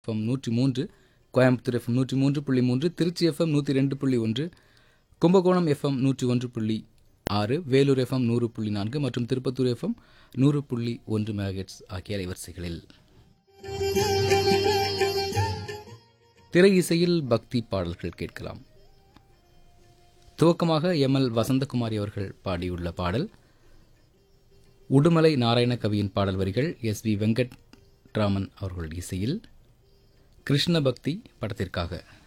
FM நூற்றி மூன்று Coimbatore FM நூற்றி மூன்று புள்ளி மூன்று திருச்சி எஃப்எம் நூற்றி ரெண்டு புள்ளி ஒன்று கும்பகோணம் எஃப்எம் நூற்றி ஒன்று புள்ளி ஆறு வேலூர் எஃப்எம் நூறு புள்ளி நான்கு மற்றும் திருப்பத்தூர் எஃப்எம் நூறு புள்ளி ஒன்று மெகாஹெட்ஸ் ஆகிய அலைவரிசைகளில் திரை இசையில் பக்தி பாடல்கள் கேட்கலாம் துவக்கமாக எம் எல் வசந்தகுமாரி அவர்கள் பாடியுள்ள பாடல் உடுமலை நாராயண கவியின் பாடல் வரிகள் எஸ் வி வெங்கட்ராமன் அவர்கள் இசையில் கிருஷ்ண பக்தி படத்திற்காக